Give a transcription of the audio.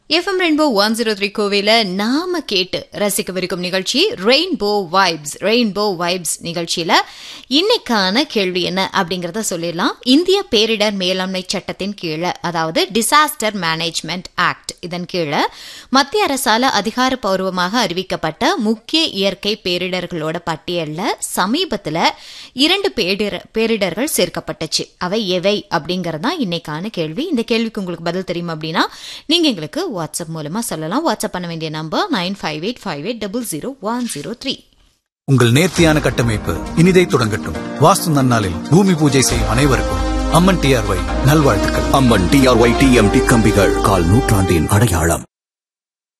FM rainbow one zero three கோவில நாம கேட்டு ரசிக்கவிருக்கும் நிகழ்ச்சி ரெயின்போ வைப்ஸ் ரெயின்போ வைப்ஸ் நிகழ்ச்சியில இன்னைக்கான கேள்வி என்ன அப்படிங்கறத சொல்லிடலாம் இந்திய பேரிடர் மேலாண்மை சட்டத்தின் கீழே அதாவது டிசாஸ்டர் மேனேஜ்மெண்ட் ஆக்ட் இதன் கீழே மத்திய அரசால அதிகாரப்பூர்வமாக அறிவிக்கப்பட்ட முக்கிய இயற்கை பேரிடர்களோட பட்டியல்ல சமீபத்துல இரண்டு பேரிடர் பேரிடர்கள் சேர்க்கப்பட்டுச்சு அவை எவை அப்படிங்கறதா இன்னைக்கான கேள்வி இந்த கேள்விக்கு உங்களுக்கு பதில் தெரியும் அப்படின்னா நீங்க எங்களுக்கு வாட்ஸ்அப் மூலமா சொல்லலாம் வாட்ஸ்அப் பண்ண வேண்டிய number nine five eight five eight double zero one zero three உங்கள் நேர்த்தியான கட்டமைப்பு இனிதை தொடங்கட்டும் வாஸ்து நன்னாளில் பூமி பூஜை செய்யும் அனைவருக்கும் அம்மன் டிஆர்ஒய் நல்வாழ்த்துக்கள் அம்மன் டிஆர்ஒய் டிஎம்டி கம்பிகள் கால் நூற்றாண்டின் அடையாளம்